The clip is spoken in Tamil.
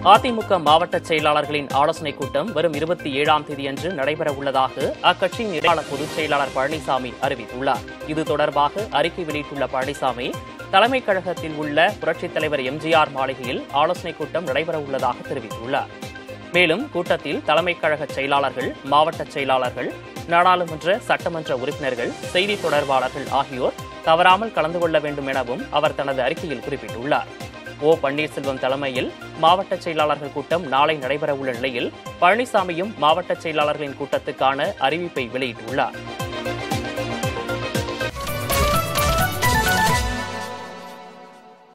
அதிமுக மாவட்ட செயலாளர்களின் ஆலோசனைக் கூட்டம் வரும் இருபத்தி ஏழாம் தேதியன்று நடைபெற உள்ளதாக அக்கட்சியின் இடைக்கால பொதுச் செயலாளர் பழனிசாமி அறிவித்துள்ளார் இது தொடர்பாக அறிக்கை வெளியிட்டுள்ள பழனிசாமி தலைமைக் கழகத்தில் உள்ள புரட்சித் தலைவர் எம்ஜிஆர் மாளிகையில் ஆலோசனைக் கூட்டம் நடைபெற உள்ளதாக தெரிவித்துள்ளார் மேலும் கூட்டத்தில் தலைமைக் கழக செயலாளர்கள் மாவட்ட செயலாளர்கள் நாடாளுமன்ற சட்டமன்ற உறுப்பினர்கள் செய்தி தொடர்பாளர்கள் ஆகியோர் தவறாமல் கலந்து கொள்ள வேண்டும் எனவும் அவர் தனது அறிக்கையில் குறிப்பிட்டுள்ளார் ஓ பன்னீர்செல்வம் தலைமையில் மாவட்ட செயலாளர்கள் கூட்டம் நாளை நடைபெறவுள்ள நிலையில் பழனிசாமியும் மாவட்ட செயலாளர்களின் கூட்டத்துக்கான அறிவிப்பை வெளியிட்டுள்ளார்